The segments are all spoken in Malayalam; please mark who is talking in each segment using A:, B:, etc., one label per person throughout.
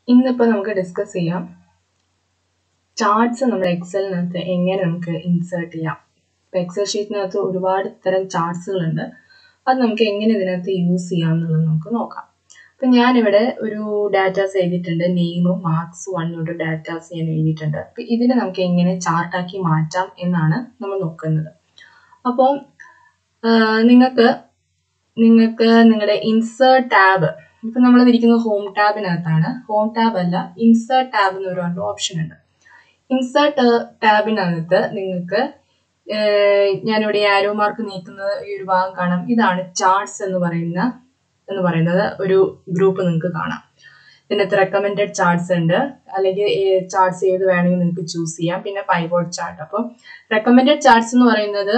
A: ഇന്നിപ്പോൾ നമുക്ക് ഡിസ്കസ് ചെയ്യാം ചാർട്ട്സ് നമ്മുടെ എക്സലിനകത്ത് എങ്ങനെ നമുക്ക് ഇൻസേർട്ട് ചെയ്യാം ഇപ്പോൾ എക്സൽ ഷീറ്റിനകത്ത് ഒരുപാട് തരം ചാർട്ട്സുകളുണ്ട് അത് നമുക്ക് എങ്ങനെ ഇതിനകത്ത് യൂസ് ചെയ്യാം എന്നുള്ളത് നമുക്ക് നോക്കാം അപ്പം ഞാനിവിടെ ഒരു ഡാറ്റാസ് എഴുതിയിട്ടുണ്ട് നെയിമും മാർക്സ് വണ്ണോട്ട് ഡാറ്റാസ് ഞാൻ എഴുതിയിട്ടുണ്ട് അപ്പം ഇതിനെ നമുക്ക് എങ്ങനെ ചാർട്ടാക്കി മാറ്റാം എന്നാണ് നമ്മൾ നോക്കുന്നത് അപ്പോൾ നിങ്ങൾക്ക് നിങ്ങൾക്ക് നിങ്ങളുടെ ഇൻസേർട്ട് ടാബ് ഇപ്പൊ നമ്മൾ ഇരിക്കുന്നത് ഹോം ടാബിനകത്താണ് ഹോം ടാബ് അല്ല ഇൻസേർട്ട് ടാബ് എന്ന് പറഞ്ഞ ഓപ്ഷൻ ഉണ്ട് ഇൻസേർട്ട് ടാബിനകത്ത് നിങ്ങൾക്ക് ഞാനിവിടെ ആരോ മാർക്ക് നീക്കുന്നത് ഈ ഒരു ഭാഗം കാണാം ഇതാണ് ചാർട്ട്സ് എന്ന് പറയുന്ന എന്ന് പറയുന്നത് ഒരു ഗ്രൂപ്പ് നിങ്ങൾക്ക് കാണാം ഇതിനകത്ത് റെക്കമെൻഡഡ് ചാർട്ട്സ് ഉണ്ട് അല്ലെങ്കിൽ ചാർട്ട്സ് ഏത് വേണമെങ്കിൽ നിങ്ങൾക്ക് ചൂസ് ചെയ്യാം പിന്നെ പൈവോട്ട് ചാർട്ട് അപ്പം റെക്കമെൻഡഡ് ചാർട്ട്സ് എന്ന് പറയുന്നത്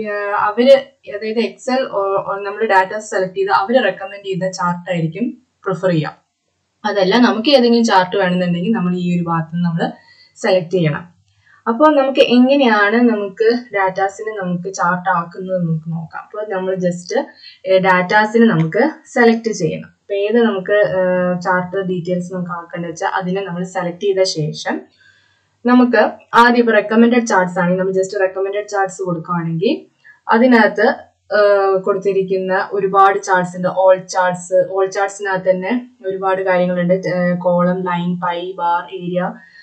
A: അവര് അതായത് എക്സൽ നമ്മൾ ഡാറ്റ സെലക്ട് ചെയ്ത് അവർ റെക്കമെൻഡ് ചെയ്ത ചാർട്ട് ആയിരിക്കും പ്രിഫർ ചെയ്യാം അതല്ല നമുക്ക് ഏതെങ്കിലും ചാർട്ട് വേണമെന്നുണ്ടെങ്കിൽ നമ്മൾ ഈ ഒരു ഭാഗത്ത് നമ്മൾ സെലക്ട് ചെയ്യണം അപ്പോൾ നമുക്ക് എങ്ങനെയാണ് നമുക്ക് ഡാറ്റാസിനെ നമുക്ക് ചാർട്ട് ആക്കുന്നത് നമുക്ക് നോക്കാം അപ്പോൾ നമ്മൾ ജസ്റ്റ് ഡാറ്റാസിനെ നമുക്ക് സെലക്ട് ചെയ്യണം അപ്പോൾ ഏത് നമുക്ക് ചാർട്ട് ഡീറ്റെയിൽസ് നമുക്ക് ആക്കേണ്ടത് വെച്ചാൽ അതിനെ നമ്മൾ സെലക്ട് ചെയ്ത ശേഷം നമുക്ക് ആദ്യം ഇപ്പോൾ റെക്കമെൻഡഡ് ചാർട്ട്സ് ആണെങ്കിൽ നമ്മൾ ജസ്റ്റ് റെക്കമെൻഡഡ് ചാർട്ട്സ് കൊടുക്കുകയാണെങ്കിൽ അതിനകത്ത് കൊടുത്തിരിക്കുന്ന ഒരുപാട് ചാർട്ട്സ് ഉണ്ട് ഓൾ ചാർട്ട്സ് ഓൾ ചാർട്ട്സിനകത്ത് തന്നെ ഒരുപാട് കാര്യങ്ങളുണ്ട് column line pie bar area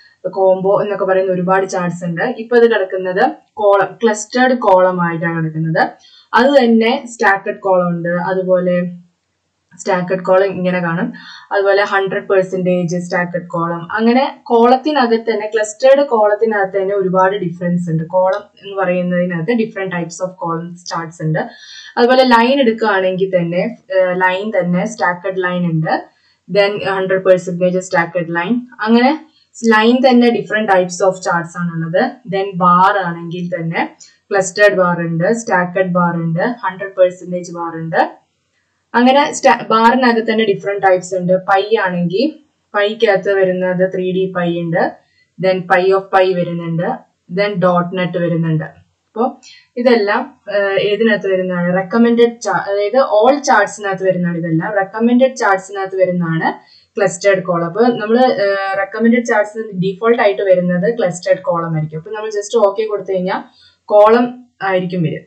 A: combo എന്നൊക്കെ പറയുന്ന ഒരുപാട് ചാർട്ട്സ് ഉണ്ട് ഇപ്പൊ ഇത് കിടക്കുന്നത് കോളം ക്ലസ്റ്റേർഡ് കോളം ആയിട്ടാണ് കിടക്കുന്നത് അത് തന്നെ സ്റ്റാക്കഡ് കോളം ഉണ്ട് അതുപോലെ സ്റ്റാക്കഡ് കോളം ഇങ്ങനെ കാണും അതുപോലെ ഹൺഡ്രഡ് പെർസെൻറ്റേജ് സ്റ്റാക്കഡ് കോളം അങ്ങനെ കോളത്തിനകത്ത് തന്നെ ക്ലസ്റ്റേർഡ് കോളത്തിനകത്ത് തന്നെ ഒരുപാട് ഡിഫറൻസ് ഉണ്ട് കോളം എന്ന് പറയുന്നതിനകത്ത് different types of column charts ഉണ്ട് അതുപോലെ ലൈൻ എടുക്കുകയാണെങ്കിൽ തന്നെ ലൈൻ തന്നെ സ്റ്റാക്കഡ് ലൈൻ ഉണ്ട് then hundred percentage stacked line അങ്ങനെ ലൈൻ തന്നെ ഡിഫറെന്റ് ടൈപ്സ് ഓഫ് ചാർട്ട്സ് ആണുള്ളത് ദെൻ ബാർ ആണെങ്കിൽ തന്നെ ക്ലസ്റ്റേർഡ് ബാർ ഉണ്ട് സ്റ്റാക്കഡ് ബാർ ഉണ്ട് ഹൺഡ്രഡ് പെർസെൻറ്റേജ് ബാർ ഉണ്ട് അങ്ങനെ ബാറിനകത്ത് തന്നെ ഡിഫറെന്റ് ടൈപ്സ് ഉണ്ട് പൈ ആണെങ്കിൽ പൈക്കകത്ത് വരുന്നത് ത്രീ ഡി പൈ ഉണ്ട് ദെൻ പൈ ഓഫ് പൈ വരുന്നുണ്ട് ദെൻ ഡോട്ട് നെറ്റ് വരുന്നുണ്ട് അപ്പോൾ ഇതെല്ലാം ഏതിനകത്ത് വരുന്നതാണ് റെക്കമെൻഡഡ് അതായത് ഓൾ ചാർട്ട്സിനകത്ത് വരുന്നതാണ് ഇതെല്ലാം റെക്കമെൻഡഡ് ചാർട്ട്സിനകത്ത് വരുന്നതാണ് ക്ലസ്റ്റേർഡ് കോളം അപ്പോൾ നമ്മൾ റെക്കമെൻഡഡ് ചാർട്ട്സ് ഡിഫോൾട്ട് ആയിട്ട് വരുന്നത് ക്ലസ്റ്റേർഡ് കോളം ആയിരിക്കും അപ്പോൾ നമ്മൾ ജസ്റ്റ് ഓക്കെ കൊടുത്തു കഴിഞ്ഞാൽ കോളം ആയിരിക്കും വരിക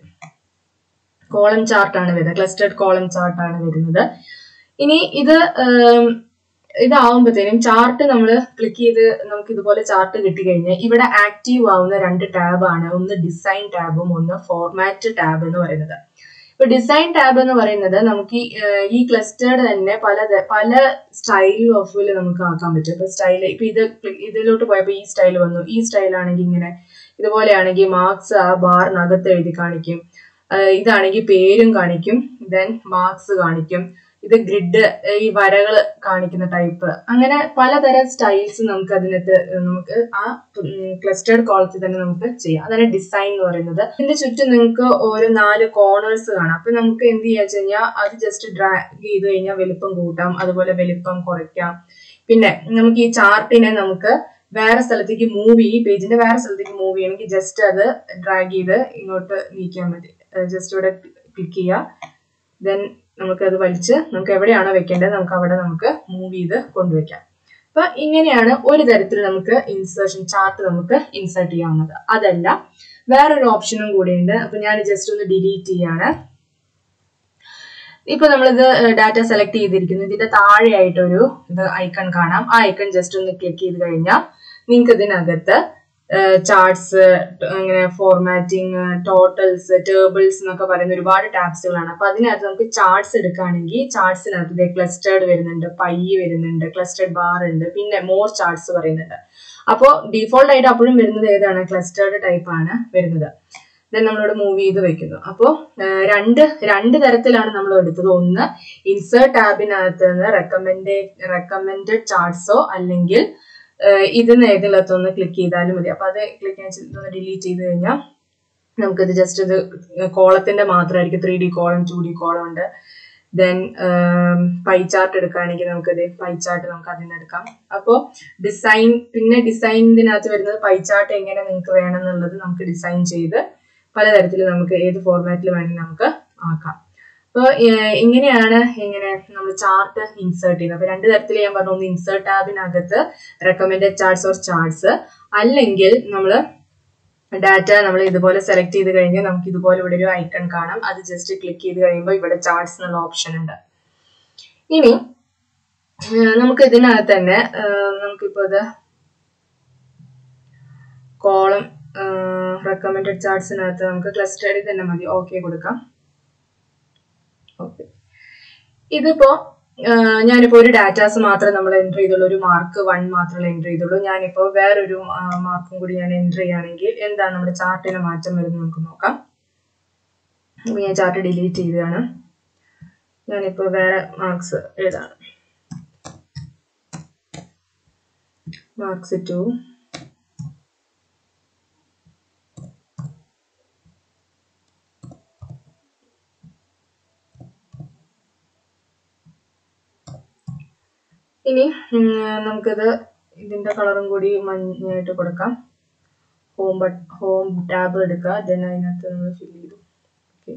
A: കോളം ചാർട്ടാണ് വരുന്നത് ക്ലസ്റ്റേർഡ് കോളം ചാർട്ടാണ് വരുന്നത് ഇനി ഇത് ഇതാവുമ്പോഴത്തേനും ചാർട്ട് നമ്മൾ ക്ലിക്ക് ചെയ്ത് നമുക്ക് ഇതുപോലെ ചാർട്ട് കിട്ടിക്കഴിഞ്ഞാൽ ഇവിടെ ആക്റ്റീവ് ആവുന്ന രണ്ട് ടാബാണ് ഒന്ന് ഡിസൈൻ ടാബും ഒന്ന് ഫോർമാറ്റ് ടാബ് എന്ന് പറയുന്നത് ഇപ്പൊ ഡിസൈൻ ടാബ് എന്ന് പറയുന്നത് നമുക്ക് ഈ ക്ലസ്റ്റേർഡ് തന്നെ പല പല സ്റ്റൈൽ ഓഫിൽ നമുക്ക് ആക്കാൻ പറ്റും ഇപ്പൊ സ്റ്റൈൽ ഇപ്പൊ ഇത് ഇതിലോട്ട് പോയപ്പോ ഈ സ്റ്റൈൽ വന്നു ഈ സ്റ്റൈൽ ആണെങ്കിൽ ഇങ്ങനെ ഇതുപോലെയാണെങ്കിൽ മാർക്സ് ആ ബാറിനകത്ത് എഴുതി കാണിക്കും ഇതാണെങ്കിൽ പേരും കാണിക്കും ദെൻ മാർക്സ് കാണിക്കും ഇത് ഗ്രിഡ് ഈ വരകൾ കാണിക്കുന്ന ടൈപ്പ് അങ്ങനെ പലതരം സ്റ്റൈൽസ് നമുക്ക് അതിനകത്ത് നമുക്ക് ആ ക്ലസ്റ്റേർഡ് കോളത്തിൽ തന്നെ നമുക്ക് ചെയ്യാം അതാണ് ഡിസൈൻ എന്ന് പറയുന്നത് ഇതിന്റെ ചുറ്റും നിങ്ങൾക്ക് ഓരോ നാല് കോർണേഴ്സ് കാണാം അപ്പൊ നമുക്ക് എന്ത് ചെയ്യാ വെച്ച് കഴിഞ്ഞാൽ അത് ജസ്റ്റ് ഡ്രാഗ് ചെയ്ത് കഴിഞ്ഞാൽ വലിപ്പം കൂട്ടാം അതുപോലെ വലിപ്പം കുറയ്ക്കാം പിന്നെ നമുക്ക് ഈ ചാർട്ടിനെ നമുക്ക് വേറെ സ്ഥലത്തേക്ക് മൂവ് ചെയ്യും പേജിന്റെ വേറെ സ്ഥലത്തേക്ക് മൂവ് ചെയ്യണമെങ്കിൽ ജസ്റ്റ് അത് ഡ്രാഗ് ചെയ്ത് ഇങ്ങോട്ട് നീക്കാൻ മതി ജസ്റ്റ് ഇവിടെ ക്ലിക്ക് ചെയ്യുക ദെൻ നമുക്ക് അത് വലിച്ച് നമുക്ക് എവിടെയാണോ വെക്കേണ്ടത് നമുക്ക് അവിടെ നമുക്ക് മൂവ് ചെയ്ത് കൊണ്ടുവയ്ക്കാം അപ്പൊ ഇങ്ങനെയാണ് ഒരു തരത്തിൽ നമുക്ക് ഇൻസേർഷൻ ചാർട്ട് നമുക്ക് ഇൻസേർട്ട് ചെയ്യാവുന്നത് അതല്ല വേറൊരു ഓപ്ഷനും കൂടിയുണ്ട് അപ്പൊ ഞാൻ ജസ്റ്റ് ഒന്ന് ഡിലീറ്റ് ചെയ്യാണ് ഇപ്പൊ നമ്മളിത് ഡാറ്റ സെലക്ട് ചെയ്തിരിക്കുന്നു ഇതിന്റെ താഴെയായിട്ട് ഒരു ഇത് ഐക്കൺ കാണാം ആ ഐക്കൺ ജസ്റ്റ് ഒന്ന് ക്ലിക്ക് ചെയ്ത് കഴിഞ്ഞാൽ നിങ്ങൾക്ക് ഇതിനകത്ത് ചാർട്ട്സ് അങ്ങനെ ഫോർമാറ്റിംഗ് ടോട്ടൽസ് ടേബിൾസ് എന്നൊക്കെ പറയുന്ന ഒരുപാട് ടാബ്സുകളാണ് അപ്പൊ അതിനകത്ത് നമുക്ക് ചാർട്ട്സ് എടുക്കുകയാണെങ്കിൽ ചാർട്ട്സിനകത്ത് ക്ലസ്റ്റേർഡ് വരുന്നുണ്ട് പൈ വരുന്നുണ്ട് ക്ലസ്റ്റേർഡ് ബാർ ഉണ്ട് പിന്നെ മോർ ചാർട്ട്സ് പറയുന്നുണ്ട് അപ്പോൾ ഡീഫോൾട്ട് ആയിട്ട് അപ്പോഴും വരുന്നത് ഏതാണ് ക്ലസ്റ്റേർഡ് ടൈപ്പ് ആണ് വരുന്നത് ദെൻ നമ്മളിവിടെ മൂവ് ചെയ്ത് വെക്കുന്നു അപ്പോൾ രണ്ട് രണ്ട് തരത്തിലാണ് നമ്മൾ എടുത്തത് ഒന്ന് ഇൻസേർട്ട് ടാബിനകത്ത് നിന്ന് റെക്കമെൻഡ് റെക്കമെൻഡഡ് ചാർട്ട്സോ അല്ലെങ്കിൽ ഇതിന് ഏതിലത്തൊന്ന് ക്ലിക്ക് ചെയ്താലും മതി അപ്പൊ അത് ക്ലിക്ക് ഇതൊന്ന് ഡിലീറ്റ് ചെയ്ത് കഴിഞ്ഞാൽ നമുക്കിത് ജസ്റ്റ് ഇത് കോളത്തിന്റെ മാത്രമായിരിക്കും three D column two D column ഉണ്ട് ദെൻ പൈ ചാർട്ട് എടുക്കുകയാണെങ്കിൽ നമുക്കത് പൈ ചാർട്ട് നമുക്ക് അതിൽ നിന്ന് എടുക്കാം അപ്പോൾ ഡിസൈൻ പിന്നെ ഡിസൈനിനകത്ത് വരുന്നത് പൈ ചാർട്ട് എങ്ങനെ നിങ്ങൾക്ക് വേണം എന്നുള്ളത് നമുക്ക് ഡിസൈൻ ചെയ്ത് പലതരത്തിൽ നമുക്ക് ഏത് ഫോർമാറ്റിൽ വേണമെങ്കിൽ നമുക്ക് ആക്കാം അപ്പോൾ ഇങ്ങനെയാണ് ഇങ്ങനെ നമ്മൾ ചാർട്ട് ഇൻസേർട്ട് ചെയ്യുന്നത് അപ്പോൾ രണ്ട് തരത്തിൽ ഞാൻ പറഞ്ഞു ഒന്ന് ഇൻസേർട്ട് ടാബിനകത്ത് റെക്കമെൻഡഡ് ചാർട്ട്സ് ഓർ ചാർട്ട്സ് അല്ലെങ്കിൽ നമ്മൾ ഡാറ്റ നമ്മൾ ഇതുപോലെ സെലക്ട് ചെയ്ത് കഴിഞ്ഞാൽ നമുക്ക് ഇതുപോലെ ഇവിടെ ഒരു ഐക്കൺ കാണാം അത് ജസ്റ്റ് ക്ലിക്ക് ചെയ്ത് കഴിയുമ്പോൾ ഇവിടെ ചാർട്ട്സ് എന്നുള്ള ഓപ്ഷൻ ഉണ്ട് ഇനി നമുക്ക് ഇതിനകത്ത് തന്നെ നമുക്കിപ്പോൾ ഇത് കോളം റെക്കമെൻഡഡ് ചാർട്ട്സിനകത്ത് നമുക്ക് ക്ലസ്റ്റേഡിൽ തന്നെ മതി ഓക്കെ കൊടുക്കാം ഓക്കെ ഇതിപ്പോ ഞാനിപ്പോ ഒരു ഡാറ്റാസ് മാത്രമേ നമ്മൾ എൻ്റർ ചെയ്തുള്ളൂ ഒരു മാർക്ക് വൺ മാത്രമേ എൻ്റർ ചെയ്തുള്ളൂ ഞാനിപ്പോ വേറൊരു മാർക്കും കൂടി ഞാൻ എൻ്റർ ചെയ്യുകയാണെങ്കിൽ എന്താണ് നമ്മുടെ ചാർട്ടിന് മാറ്റം വരുന്നത് നമുക്ക് നോക്കാം അപ്പൊ ഞാൻ ചാർട്ട് ഡിലീറ്റ് ചെയ്തതാണ് ഞാനിപ്പോ വേറെ മാർക്സ് എഴുതാണ് മാർക്സ് ടു ഇനി നമുക്കിത് ഇതിന്റെ കളറും കൂടി മഞ്ഞായിട്ട് കൊടുക്കാം ഹോം ബട്ട് ഹോം ടാബ് എടുക്കുക ദെൻ അതിനകത്ത് നമ്മൾ ഫിൽ ചെയ്തു ഓക്കെ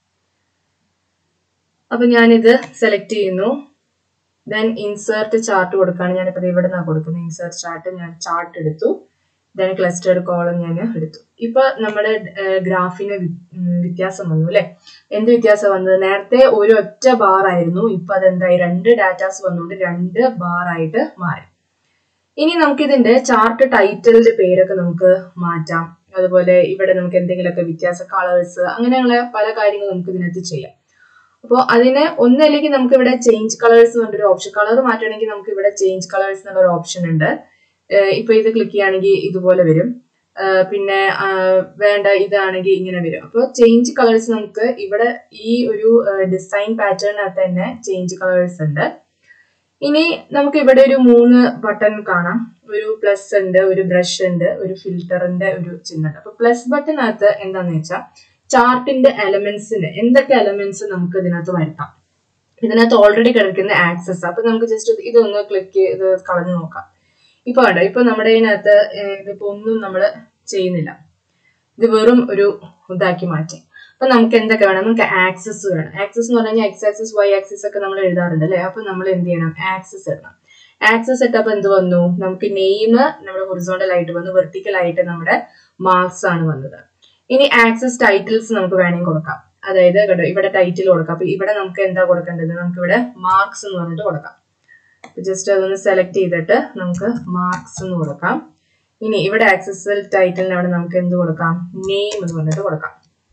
A: അപ്പൊ ഞാനിത് സെലക്ട് ചെയ്യുന്നു ദെൻ ഇൻസേർട്ട് ചാർട്ട് കൊടുക്കുകയാണ് ഞാനിപ്പോൾ ഇവിടെ നിന്നാണ് കൊടുക്കുന്നത് ഇൻസേർട്ട് ചാർട്ട് ഞാൻ ചാർട്ട് എടുത്തു ദെൻ ക്ലസ്റ്റേർഡ് കോളം ഞാൻ എടുത്തു ഇപ്പൊ നമ്മുടെ ഗ്രാഫിന് വ്യത്യാസം വന്നു അല്ലെ എന്ത് വ്യത്യാസം വന്നത് നേരത്തെ ഒരു ഒറ്റ ബാർ ആയിരുന്നു ഇപ്പൊ അതെന്തായി രണ്ട് ഡാറ്റാസ് വന്നുകൊണ്ട് രണ്ട് ബാർ ആയിട്ട് മാറി ഇനി നമുക്ക് ഇതിന്റെ ചാർട്ട് ടൈറ്റിലിന്റെ പേരൊക്കെ നമുക്ക് മാറ്റാം അതുപോലെ ഇവിടെ നമുക്ക് എന്തെങ്കിലുമൊക്കെ വ്യത്യാസ കളേഴ്സ് അങ്ങനെയുള്ള പല കാര്യങ്ങളും നമുക്ക് ഇതിനകത്ത് ചെയ്യാം അപ്പോൾ അതിന് ഒന്നല്ലെങ്കിൽ നമുക്ക് ഇവിടെ ചേഞ്ച് കളേഴ്സ് എന്നൊരു ഓപ്ഷൻ കളർ മാറ്റണമെങ്കിൽ നമുക്ക് ഇവിടെ ചേഞ്ച് കളേഴ്സ് എന്നുള്ള ഓപ്ഷൻ ഉണ്ട് ഇപ്പൊ ഇത് ക്ലിക്ക് ചെയ്യുകയാണെങ്കിൽ ഇതുപോലെ വരും പിന്നെ വേണ്ട ഇതാണെങ്കിൽ ഇങ്ങനെ വരും അപ്പോൾ ചേഞ്ച് കളേഴ്സ് നമുക്ക് ഇവിടെ ഈ ഒരു ഡിസൈൻ പാറ്റേണിനകത്ത് തന്നെ ചേഞ്ച് കളേഴ്സ് ഉണ്ട് ഇനി നമുക്ക് ഇവിടെ ഒരു മൂന്ന് ബട്ടൺ കാണാം ഒരു പ്ലസ് ഉണ്ട് ഒരു ബ്രഷ് ഉണ്ട് ഒരു ഫിൽറ്ററിന്റെ ഒരു ചിഹ്നം ഉണ്ട് അപ്പൊ പ്ലസ് ബട്ടണിനകത്ത് എന്താന്ന് വെച്ചാൽ ചാർട്ടിന്റെ എലമെന്റ്സിന് എന്തൊക്കെ എലമെന്റ്സ് നമുക്ക് ഇതിനകത്ത് വരുത്താം ഇതിനകത്ത് ഓൾറെഡി കിടക്കുന്ന ആക്സസ് അപ്പൊ നമുക്ക് ജസ്റ്റ് ഇതൊന്ന് ക്ലിക്ക് ചെയ്ത് കളഞ്ഞു നോക്കാം ഇപ്പൊ വേണ്ട ഇപ്പൊ നമ്മുടെ ഇതിനകത്ത് ഇതിപ്പോ ഒന്നും നമ്മൾ ചെയ്യുന്നില്ല ഇത് വെറും ഒരു ഇതാക്കി മാറ്റി അപ്പൊ നമുക്ക് എന്തൊക്കെ വേണം നമുക്ക് ആക്സസ് വേണം ആക്സസ് എന്ന് പറഞ്ഞാൽ എക്സ് ആക്സസ് വൈ ആക്സസ് ഒക്കെ നമ്മൾ എഴുതാറുണ്ട് അല്ലെ അപ്പൊ നമ്മൾ എന്ത് ചെയ്യണം ആക്സസ് ഇടണം ആക്സസ് ഇട്ടപ്പോ എന്ത് വന്നു നമുക്ക് നെയിം നമ്മുടെ ഹൊറിസോണ്ടൽ ആയിട്ട് വന്നു വെർട്ടിക്കൽ ആയിട്ട് നമ്മുടെ മാർക്സ് ആണ് വന്നത് ഇനി ആക്സസ് ടൈറ്റിൽസ് നമുക്ക് വേണമെങ്കിൽ കൊടുക്കാം അതായത് കേട്ടോ ഇവിടെ ടൈറ്റിൽ കൊടുക്കാം അപ്പൊ ഇവിടെ നമുക്ക് എന്താ കൊടുക്കേണ്ടത് നമുക്ക് ഇവിടെ മാർക്സ് എന്ന് പറഞ്ഞിട്ട് കൊടുക്കാം ജസ്റ്റ് അതൊന്ന് സെലക്ട് ചെയ്തിട്ട് നമുക്ക് മാർക്സ് എന്ന് കൊടുക്കാം ഇനി ഇവിടെ ആക്സസ് ടൈറ്റിലിന് അവിടെ നമുക്ക് എന്ത് കൊടുക്കാം നെയിം എന്ന് പറഞ്ഞിട്ട് കൊടുക്കാം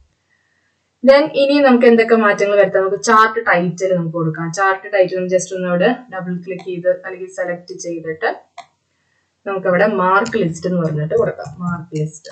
A: ദെൻ ഇനി നമുക്ക് എന്തൊക്കെ മാറ്റങ്ങൾ വരുത്താം നമുക്ക് ചാർട്ട് ടൈറ്റിൽ നമുക്ക് കൊടുക്കാം ചാർട്ട് ടൈറ്റിൽ ജസ്റ്റ് ഒന്ന് അവിടെ ഡബിൾ ക്ലിക്ക് ചെയ്ത് അല്ലെങ്കിൽ സെലക്ട് ചെയ്തിട്ട് നമുക്ക് അവിടെ മാർക്ക് ലിസ്റ്റ് എന്ന് പറഞ്ഞിട്ട് കൊടുക്കാം മാർക്ക് ലിസ്റ്റ്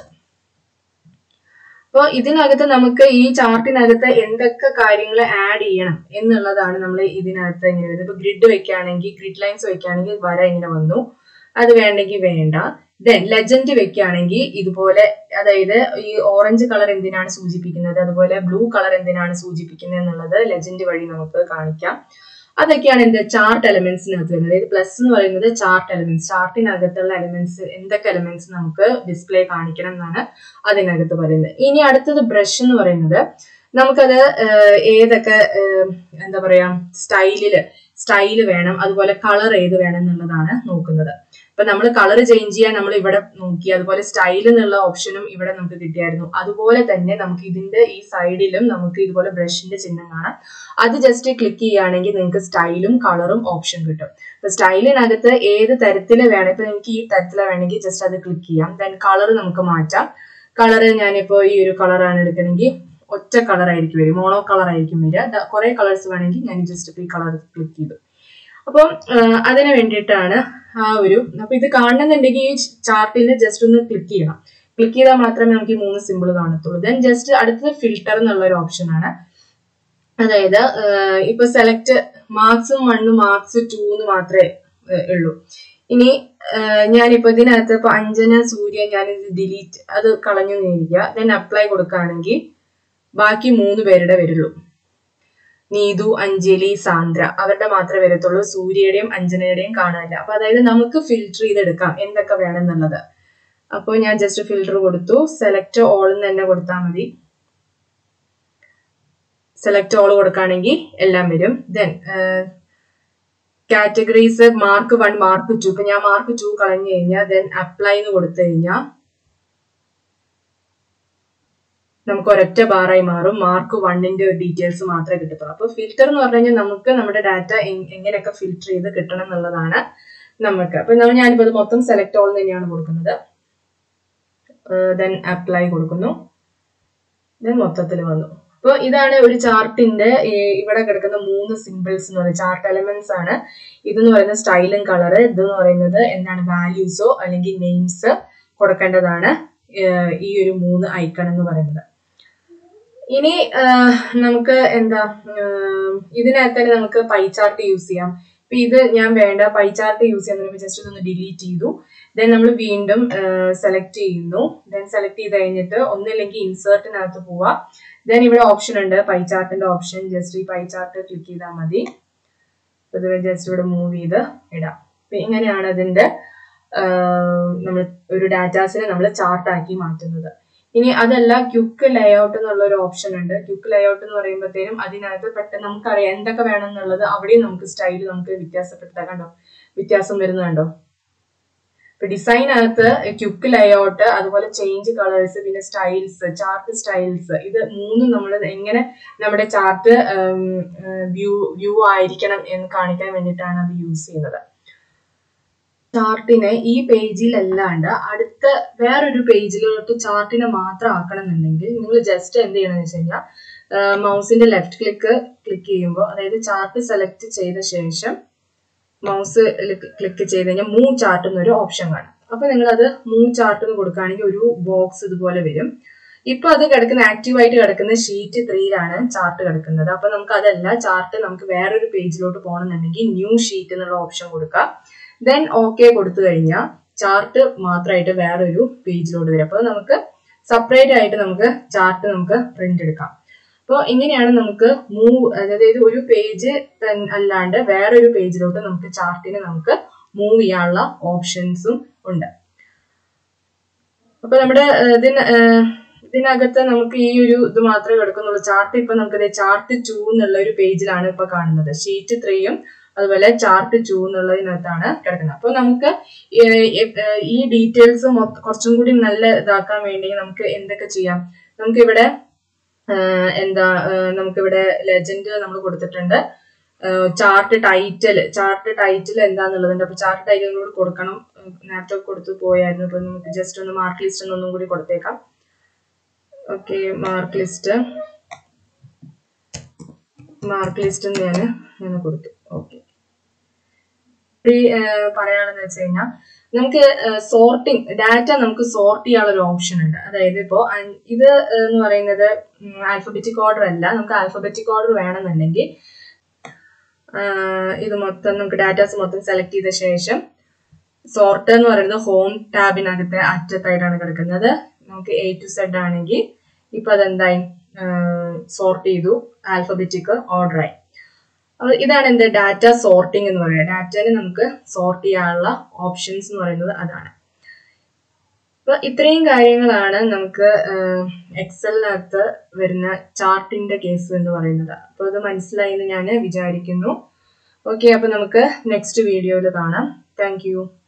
A: അപ്പോൾ ഇതിനകത്ത് നമുക്ക് ഈ ചാർട്ടിനകത്ത് എന്തൊക്കെ കാര്യങ്ങൾ ആഡ് ചെയ്യണം എന്നുള്ളതാണ് നമ്മൾ ഇതിനകത്ത് ഇങ്ങനെ വരുന്നത് ഇപ്പൊ ഗ്രിഡ് വെക്കുകയാണെങ്കിൽ ഗ്രിഡ് ലൈൻസ് വെക്കുകയാണെങ്കിൽ വര ഇങ്ങനെ വന്നു അത് വേണ്ടെങ്കിൽ വേണ്ട ദെൻ ലെജൻഡ് വെക്കുകയാണെങ്കിൽ ഇതുപോലെ അതായത് ഈ ഓറഞ്ച് കളർ എന്തിനാണ് സൂചിപ്പിക്കുന്നത് അതുപോലെ ബ്ലൂ കളർ എന്തിനാണ് സൂചിപ്പിക്കുന്നത് എന്നുള്ളത് ലെജൻഡ് വഴി നമുക്ക് കാണിക്കാം അതൊക്കെയാണ് എന്ത് ചാർട്ട് എലമെന്റ്സിനകത്ത് വരുന്നത് അതായത് പ്ലസ് എന്ന് പറയുന്നത് ചാർട്ട് എലമെന്റ്സ് ചാർട്ടിനകത്തുള്ള എലമെന്റ്സ് എന്തൊക്കെ എലമെന്റ്സ് നമുക്ക് ഡിസ്പ്ലേ കാണിക്കണം എന്നാണ് അതിനകത്ത് പറയുന്നത് ഇനി അടുത്തത് ബ്രഷ് എന്ന് പറയുന്നത് നമുക്കത് ഏതൊക്കെ എന്താ പറയാ സ്റ്റൈലില് സ്റ്റൈല് വേണം അതുപോലെ കളർ ഏത് വേണം എന്നുള്ളതാണ് നോക്കുന്നത് ഇപ്പൊ നമ്മൾ കളർ ചേഞ്ച് ചെയ്യാൻ നമ്മൾ ഇവിടെ നോക്കി അതുപോലെ സ്റ്റൈൽ എന്നുള്ള ഓപ്ഷനും ഇവിടെ നമുക്ക് കിട്ടിയായിരുന്നു അതുപോലെ തന്നെ നമുക്ക് ഇതിന്റെ ഈ സൈഡിലും നമുക്ക് ഇതുപോലെ ബ്രഷിന്റെ ചിഹ്നം കാണാം അത് ജസ്റ്റ് ക്ലിക്ക് ചെയ്യുകയാണെങ്കിൽ നിങ്ങൾക്ക് സ്റ്റൈലും കളറും ഓപ്ഷൻ കിട്ടും ഇപ്പൊ സ്റ്റൈലിനകത്ത് ഏത് തരത്തിൽ വേണം ഇപ്പൊ എനിക്ക് ഈ തരത്തിൽ വേണമെങ്കിൽ ജസ്റ്റ് അത് ക്ലിക്ക് ചെയ്യാം ദെൻ കളർ നമുക്ക് മാറ്റാം കളർ ഞാനിപ്പോ ഈ ഒരു കളറാണ് എടുക്കണമെങ്കിൽ ഒറ്റ കളർ ആയിരിക്കും വരും മോണോ കളർ ആയിരിക്കും വരിക കുറെ കളേഴ്സ് വേണമെങ്കിൽ ഞാൻ ജസ്റ്റ് ഈ കളർ ക്ലിക്ക് ചെയ്തു അപ്പം അതിന് വേണ്ടിയിട്ടാണ് ആ ഒരു അപ്പൊ ഇത് കാണുന്നുണ്ടെങ്കിൽ ഈ ചാർട്ടിൽ ജസ്റ്റ് ഒന്ന് ക്ലിക്ക് ചെയ്യണം ക്ലിക്ക് ചെയ്താൽ മാത്രമേ നമുക്ക് ഈ മൂന്ന് സിമ്പിൾ കാണത്തുള്ളൂ ദെൻ ജസ്റ്റ് അടുത്തത് ഫിൽട്ടർ എന്നുള്ള ഒരു ഓപ്ഷൻ ആണ് അതായത് ഇപ്പൊ സെലക്ട് മാർക്സും വണ്ണും മാർക്സ് ടു എന്ന് മാത്രമേ ഉള്ളൂ ഇനി ഞാനിപ്പോ ഇതിനകത്ത് ഇപ്പൊ അഞ്ജന സൂര്യ ഞാൻ ഇത് ഡിലീറ്റ് അത് കളഞ്ഞു നേരിക്കുക ദെൻ അപ്ലൈ കൊടുക്കുകയാണെങ്കിൽ ബാക്കി മൂന്ന് പേരുടെ വരുള്ളൂ നീതു അഞ്ജലി സാന്ദ്ര അവരുടെ മാത്രമേ വരത്തുള്ളൂ സൂര്യയുടെയും അഞ്ജനയുടെയും കാണാനില്ല അപ്പൊ അതായത് നമുക്ക് ഫിൽട്ടർ ചെയ്തെടുക്കാം എന്തൊക്കെ വേണം എന്നുള്ളത് അപ്പോൾ ഞാൻ ജസ്റ്റ് ഫിൽട്ടർ കൊടുത്തു സെലക്ട് ഓൾ എന്ന് തന്നെ കൊടുത്താൽ മതി സെലക്ട് ഓൾ കൊടുക്കുകയാണെങ്കിൽ എല്ലാം വരും then categories mark one mark two ഇപ്പൊ ഞാൻ മാർക്ക് ടു കളഞ്ഞു കഴിഞ്ഞാൽ ദെൻ അപ്ലൈ എന്ന് കൊടുത്തു കഴിഞ്ഞാൽ നമുക്ക് ഒരൊറ്റ ബാറായി മാറും മാർക്ക് വണ്ണിന്റെ ഡീറ്റെയിൽസ് മാത്രമേ കിട്ടത്തുള്ളൂ അപ്പൊ ഫിൽറ്റർ എന്ന് പറഞ്ഞു കഴിഞ്ഞാൽ നമുക്ക് നമ്മുടെ ഡാറ്റ എങ്ങനെയൊക്കെ ഫിൽറ്റർ ചെയ്ത് കിട്ടണം എന്നുള്ളതാണ് നമുക്ക് അപ്പൊ നമ്മൾ ഞാനിപ്പോ ഇത് മൊത്തം സെലക്ട് ഓൾ തന്നെയാണ് കൊടുക്കുന്നത് ദെൻ അപ്ലൈ കൊടുക്കുന്നു ദെൻ മൊത്തത്തിൽ വന്നു അപ്പോൾ ഇതാണ് ഒരു ചാർട്ടിന്റെ ഇവിടെ കിടക്കുന്ന മൂന്ന് സിമ്പിൾസ് എന്ന് പറയുന്നത് ചാർട്ട് എലമെന്റ്സ് ആണ് ഇതെന്ന് പറയുന്നത് സ്റ്റൈലും കളർ ഇതെന്ന് പറയുന്നത് എന്താണ് വാല്യൂസോ അല്ലെങ്കിൽ നെയിംസ് കൊടുക്കേണ്ടതാണ് ഈ ഒരു മൂന്ന് ഐക്കൺ എന്ന് പറയുന്നത് ഇനി നമുക്ക് എന്താ ഇതിനകത്ത് തന്നെ നമുക്ക് പൈ ചാർട്ട് യൂസ് ചെയ്യാം ഇപ്പൊ ഇത് ഞാൻ വേണ്ട പൈ ചാർട്ട് യൂസ് ചെയ്യാൻ ജസ്റ്റ് ഇതൊന്ന് ഡിലീറ്റ് ചെയ്തു ദെൻ നമ്മൾ വീണ്ടും സെലക്ട് ചെയ്യുന്നു ദെൻ സെലക്ട് ചെയ്ത് കഴിഞ്ഞിട്ട് ഒന്നില്ലെങ്കിൽ ഇൻസേർട്ടിനകത്ത് പോവാ ദെൻ ഇവിടെ ഓപ്ഷൻ ഉണ്ട് പൈ ചാർട്ടിന്റെ ഓപ്ഷൻ ജസ്റ്റ് ഈ പൈ ചാർട്ട് ക്ലിക്ക് ചെയ്താൽ മതി ഇത് ജസ്റ്റ് ഇവിടെ മൂവ് ചെയ്ത് ഇടാം അപ്പൊ ഇങ്ങനെയാണ് അതിന്റെ നമ്മൾ ഒരു ഡാറ്റാസിനെ നമ്മൾ ചാർട്ടാക്കി മാറ്റുന്നത് ഇനി അതല്ല ക്യുക്ക് ലേഔട്ട് എന്നുള്ള ഒരു ഓപ്ഷൻ ഉണ്ട് ക്യുക്ക് ലേഔട്ട് എന്ന് പറയുമ്പോഴത്തേനും അതിനകത്ത് പെട്ടെന്ന് നമുക്കറിയാം എന്തൊക്കെ വേണം എന്നുള്ളത് അവിടെയും നമുക്ക് സ്റ്റൈൽ നമുക്ക് വ്യത്യാസപ്പെടുത്താം കണ്ടോ വ്യത്യാസം വരുന്നുണ്ടോ ഇപ്പൊ ഡിസൈനകത്ത് ക്യുക്ക് ലേഔട്ട് അതുപോലെ ചേഞ്ച് കളേഴ്സ് പിന്നെ സ്റ്റൈൽസ് ചാർട്ട് സ്റ്റൈൽസ് ഇത് മൂന്നും നമ്മൾ എങ്ങനെ നമ്മുടെ ചാർട്ട് വ്യൂ വ്യൂ ആയിരിക്കണം എന്ന് കാണിക്കാൻ വേണ്ടിയിട്ടാണ് അത് യൂസ് ചെയ്യുന്നത് ചാർട്ടിനെ ഈ പേജിൽ അല്ലാണ്ട് അടുത്ത വേറൊരു പേജിലോട്ട് ചാർട്ടിനെ മാത്രം ആക്കണം എന്നുണ്ടെങ്കിൽ നിങ്ങൾ ജസ്റ്റ് എന്ത് ചെയ്യണമെന്ന് വെച്ച് കഴിഞ്ഞാൽ മൗസിന്റെ ലെഫ്റ്റ് ക്ലിക്ക് ക്ലിക്ക് ചെയ്യുമ്പോൾ അതായത് ചാർട്ട് സെലക്ട് ചെയ്ത ശേഷം മൗസ് ക്ലിക്ക് ചെയ്ത് കഴിഞ്ഞാൽ മൂവ് ചാർട്ട് എന്നൊരു ഓപ്ഷൻ കാണും അപ്പൊ നിങ്ങൾ അത് മൂവ് ചാർട്ട് എന്ന് കൊടുക്കുകയാണെങ്കിൽ ഒരു ബോക്സ് ഇതുപോലെ വരും ഇപ്പൊ അത് കിടക്കുന്ന ആക്റ്റീവ് ആയിട്ട് കിടക്കുന്ന ഷീറ്റ് ത്രീയിലാണ് ചാർട്ട് കിടക്കുന്നത് അപ്പൊ നമുക്ക് അതല്ല ചാർട്ട് നമുക്ക് വേറൊരു പേജിലോട്ട് പോകണമെന്നുണ്ടെങ്കിൽ ന്യൂ ഷീറ്റ് എന്നുള്ള ഓപ്ഷൻ കൊടുക്കാം ദെൻ ഓക്കെ കൊടുത്തു കഴിഞ്ഞാൽ ചാർട്ട് മാത്രമായിട്ട് വേറൊരു പേജിലോട്ട് വരും അപ്പോൾ നമുക്ക് സെപ്പറേറ്റ് ആയിട്ട് നമുക്ക് ചാർട്ട് നമുക്ക് പ്രിന്റ് എടുക്കാം അപ്പോൾ ഇങ്ങനെയാണ് നമുക്ക് മൂവ് അതായത് ഒരു പേജ് അല്ലാണ്ട് വേറൊരു പേജിലോട്ട് നമുക്ക് ചാർട്ടിന് നമുക്ക് മൂവ് ചെയ്യാനുള്ള ഓപ്ഷൻസും ഉണ്ട് അപ്പൊ നമ്മുടെ ഇതിന് ഇതിനകത്ത് നമുക്ക് ഈ ഒരു ഇത് മാത്രമേ കിടക്കുന്നുള്ളൂ ചാർട്ട് ഇപ്പൊ നമുക്ക് ചാർട്ട് ടു എന്നുള്ള ഒരു പേജിലാണ് ഇപ്പൊ കാണുന്നത് ഷീറ്റ് ത്രീയും അതുപോലെ ചാർട്ട് ടു എന്നുള്ളതിനകത്താണ് കിടക്കുന്നത് അപ്പോൾ നമുക്ക് ഈ ഡീറ്റെയിൽസ് കുറച്ചും കൂടി നല്ല ഇതാക്കാൻ വേണ്ടി നമുക്ക് എന്തൊക്കെ ചെയ്യാം നമുക്കിവിടെ എന്താ നമുക്കിവിടെ ലെജൻഡ് നമ്മൾ കൊടുത്തിട്ടുണ്ട് ചാർട്ട് ടൈറ്റിൽ ചാർട്ട് ടൈറ്റിൽ എന്താന്നുള്ളതുണ്ട് അപ്പൊ ചാർട്ട് ടൈറ്റിൽ കൂടി കൊടുക്കണം നേരത്തെ കൊടുത്തു പോയായിരുന്നു ഇപ്പൊ നമുക്ക് ജസ്റ്റ് ഒന്ന് മാർക്ക് ലിസ്റ്റ് ഒന്നും കൂടി കൊടുത്തേക്കാം okay mark list mark list ഞാൻ ഞാൻ കൊടുത്തു ഓക്കെ പറയാനുള്ളത് വെച്ച് കഴിഞ്ഞാൽ നമുക്ക് സോർട്ടിങ് ഡാറ്റ നമുക്ക് സോർട്ട് ചെയ്യാനുള്ള ഒരു ഓപ്ഷൻ ഉണ്ട് അതായത് ഇപ്പോൾ ഇത് എന്ന് പറയുന്നത് ആൽഫബറ്റിക് ഓർഡർ അല്ല നമുക്ക് ആൽഫബറ്റിക് ഓർഡർ വേണമെന്നുണ്ടെങ്കിൽ ഇത് മൊത്തം നമുക്ക് ഡാറ്റാസ് മൊത്തം സെലക്ട് ചെയ്ത ശേഷം സോർട്ട് എന്ന് പറയുന്നത് ഹോം ടാബിനകത്തെ അറ്റത്തായിട്ടാണ് കിടക്കുന്നത് നമുക്ക് എ ടു സെഡ് ആണെങ്കിൽ ഇപ്പൊ അതെന്തായി സോർട്ട് ചെയ്തു ആൽഫബറ്റിക് ഓർഡറായി അപ്പോൾ ഇതാണ് എന്ത് ഡാറ്റ സോർട്ടിംഗ് എന്ന് പറയുന്നത് ഡാറ്റനെ നമുക്ക് സോർട്ട് ചെയ്യാനുള്ള ഓപ്ഷൻസ് എന്ന് പറയുന്നത് അതാണ് അപ്പൊ ഇത്രയും കാര്യങ്ങളാണ് നമുക്ക് എക്സലിനകത്ത് വരുന്ന ചാർട്ടിന്റെ കേസ് എന്ന് പറയുന്നത് അപ്പോൾ ഇത് മനസ്സിലായി എന്ന് ഞാൻ വിചാരിക്കുന്നു ഓക്കെ അപ്പൊ നമുക്ക് നെക്സ്റ്റ് വീഡിയോയിൽ കാണാം താങ്ക്